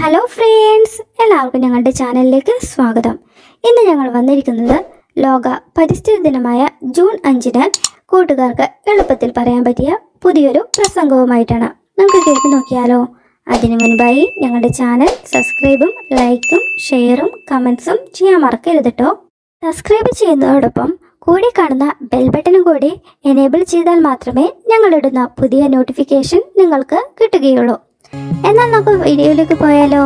hello friends എല്ലാവർക്കും ഞങ്ങളുടെ ചാനലിലേക്ക് സ്വാഗതം ഇന്ന് ഞങ്ങൾ വന്നിരിക്കുന്നത് ലോക പരിസ്ഥിതി ദിനമായ ജൂൺ അഞ്ചിന് കൂട്ടുകാർക്ക് എളുപ്പത്തിൽ പറയാൻ പറ്റിയ പുതിയൊരു പ്രസംഗവുമായിട്ടാണ് നമുക്ക് കേട്ട് നോക്കിയാലോ അതിനു മുൻപായി ഞങ്ങളുടെ ചാനൽ സബ്സ്ക്രൈബും ലൈക്കും ഷെയറും കമൻസും ചെയ്യാൻ മറക്കരുത് കേട്ടോ സബ്സ്ക്രൈബ് ചെയ്യുന്നതോടൊപ്പം കൂടി കാണുന്ന ബെൽ ബട്ടണും കൂടി എനേബിൾ ചെയ്താൽ മാത്രമേ ഞങ്ങളിടുന്ന പുതിയ നോട്ടിഫിക്കേഷൻ നിങ്ങൾക്ക് കിട്ടുകയുള്ളൂ എന്നാൽ നമുക്ക് വീഡിയോയിലേക്ക് പോയാലോ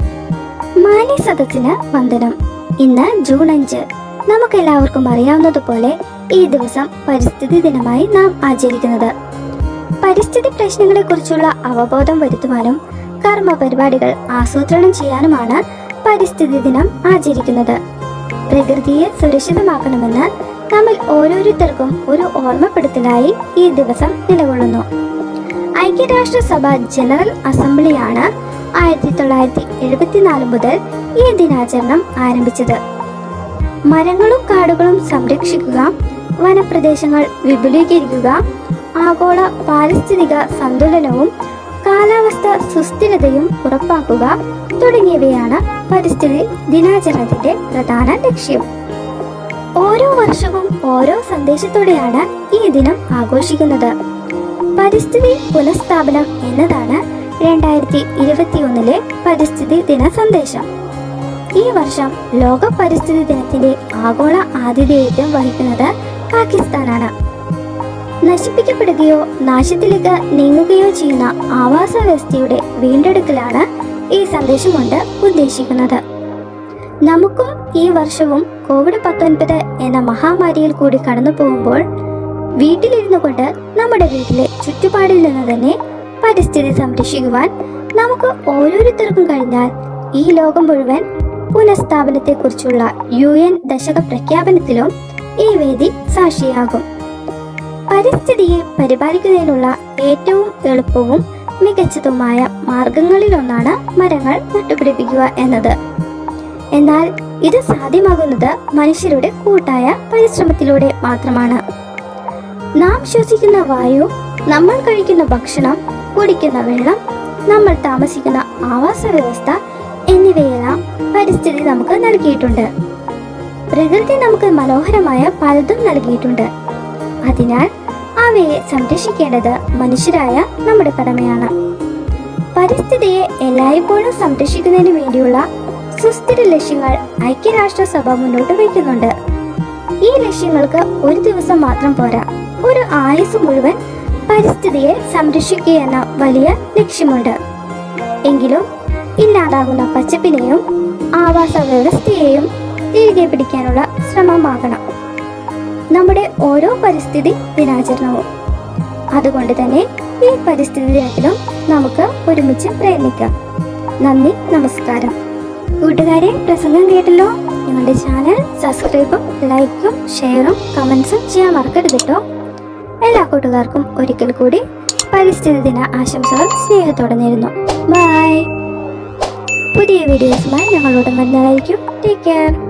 മാലി സദസ്സിന് വന്ദനം ഇന്ന് ജൂൺ അഞ്ച് നമുക്കെല്ലാവർക്കും അറിയാവുന്നതുപോലെ ഈ ദിവസം പരിസ്ഥിതി ദിനമായി നാം ആചരിക്കുന്നത് പരിസ്ഥിതി പ്രശ്നങ്ങളെക്കുറിച്ചുള്ള അവബോധം വരുത്തുവാനും കർമ്മ പരിപാടികൾ ആസൂത്രണം ചെയ്യാനുമാണ് പരിസ്ഥിതി ദിനം ആചരിക്കുന്നത് പ്രകൃതിയെ സുരക്ഷിതമാക്കണമെന്ന് നമ്മിൽ ഓരോരുത്തർക്കും ഒരു ഓർമ്മപ്പെടുത്തലായി ഈ ദിവസം നിലകൊള്ളുന്നു ഐക്യരാഷ്ട്രസഭ ജനറൽ അസംബ്ലിയാണ് ആയിരത്തി തൊള്ളായിരത്തി എഴുപത്തിനാല് മുതൽ ഈ ദിനാചരണം ആരംഭിച്ചത് മരങ്ങളും കാടുകളും സംരക്ഷിക്കുക വനപ്രദേശങ്ങൾ വിപുലീകരിക്കുക ആഗോള പാരിസ്ഥിതിക സന്തുലനവും കാലാവസ്ഥ സുസ്ഥിരതയും ഉറപ്പാക്കുക തുടങ്ങിയവയാണ് പരിസ്ഥിതി ദിനാചരണത്തിന്റെ പ്രധാന ലക്ഷ്യം ഓരോ വർഷവും ഓരോ സന്ദേശത്തോടെയാണ് ഈ ദിനം ആഘോഷിക്കുന്നത് പരിസ്ഥിതി പുനഃസ്ഥാപനം എന്നതാണ് രണ്ടായിരത്തി ഇരുപത്തിയൊന്നിലെ പരിസ്ഥിതി ദിന സന്ദേശം ഈ വർഷം ലോക പരിസ്ഥിതി ദിനത്തിന്റെ ആഗോള ആതിഥേയത്വം വഹിക്കുന്നത് പാകിസ്ഥാനാണ് നശിപ്പിക്കപ്പെടുകയോ നാശത്തിലേക്ക് നീങ്ങുകയോ ചെയ്യുന്ന ആവാസ വ്യവസ്ഥയുടെ വീണ്ടെടുക്കലാണ് ഈ സന്ദേശം കൊണ്ട് ഉദ്ദേശിക്കുന്നത് നമുക്കും ഈ വർഷവും കോവിഡ് പത്തൊൻപത് എന്ന മഹാമാരിയിൽ കൂടി കടന്നു പോകുമ്പോൾ വീട്ടിലിരുന്നു കൊണ്ട് നമ്മുടെ വീട്ടിലെ ചുറ്റുപാടിൽ നിന്ന് തന്നെ പരിസ്ഥിതി സംരക്ഷിക്കുവാൻ നമുക്ക് ഓരോരുത്തർക്കും കഴിഞ്ഞാൽ ഈ ലോകം മുഴുവൻ പുനഃസ്ഥാപനത്തെക്കുറിച്ചുള്ള യു എൻ ദശക പ്രഖ്യാപനത്തിലും ഈ വേദി സാക്ഷിയാകും പരിസ്ഥിതിയെ പരിപാലിക്കുന്നതിനുള്ള ഏറ്റവും എളുപ്പവും മികച്ചതുമായ മാർഗങ്ങളിലൊന്നാണ് മരങ്ങൾ നട്ടുപിടിപ്പിക്കുക എന്നത് എന്നാൽ ഇത് സാധ്യമാകുന്നത് മനുഷ്യരുടെ കൂട്ടായ പരിശ്രമത്തിലൂടെ മാത്രമാണ് നാം ശ്വസിക്കുന്ന വായു നമ്മൾ കഴിക്കുന്ന ഭക്ഷണം കുടിക്കുന്ന വെള്ളം നമ്മൾ താമസിക്കുന്ന ആവാസ വ്യവസ്ഥ എന്നിവയെല്ലാം പരിസ്ഥിതി നമുക്ക് നൽകിയിട്ടുണ്ട് പ്രകൃതി നമുക്ക് മനോഹരമായ പലതും നൽകിയിട്ടുണ്ട് അതിനാൽ അവയെ സംരക്ഷിക്കേണ്ടത് മനുഷ്യരായ നമ്മുടെ കടമയാണ് പരിസ്ഥിതിയെ എല്ലായ്പ്പോഴും സംരക്ഷിക്കുന്നതിന് വേണ്ടിയുള്ള സുസ്ഥിര ലക്ഷ്യങ്ങൾ ഐക്യരാഷ്ട്രസഭ മുന്നോട്ട് വയ്ക്കുന്നുണ്ട് ഈ ലക്ഷ്യങ്ങൾക്ക് ഒരു ദിവസം മാത്രം പോരാ ഒരു ആയുസ് മുഴുവൻ പരിസ്ഥിതിയെ സംരക്ഷിക്കുക എന്ന വലിയ ലക്ഷ്യമുണ്ട് എങ്കിലും ഇല്ലാതാകുന്ന പച്ചപ്പിനെയും ആവാസ വ്യവസ്ഥയെയും തിരികെ പിടിക്കാനുള്ള ശ്രമമാകണം നമ്മുടെ ഓരോ പരിസ്ഥിതി ദിനാചരണവും അതുകൊണ്ട് തന്നെ ഈ പരിസ്ഥിതി ദിനത്തിലും നമുക്ക് ഒരുമിച്ച് പ്രയത്നിക്കാം നന്ദി നമസ്കാരം കൂട്ടുകാരെ പ്രസംഗം കേട്ടല്ലോ ഞങ്ങളുടെ ചാനൽ സബ്സ്ക്രൈബും ലൈക്കും ഷെയറും കമൻസും ചെയ്യാൻ മറക്കരുത് കേട്ടോ എല്ലാ കൂട്ടുകാർക്കും ഒരിക്കൽ കൂടി പരിസ്ഥിതി ദിന ആശംസകൾ സ്നേഹത്തോടെ നേരുന്നു ബൈ പുതിയ വീഡിയോസുമായി ഞങ്ങളോട് വരുന്നതായിരിക്കും ടേക്ക് കെയർ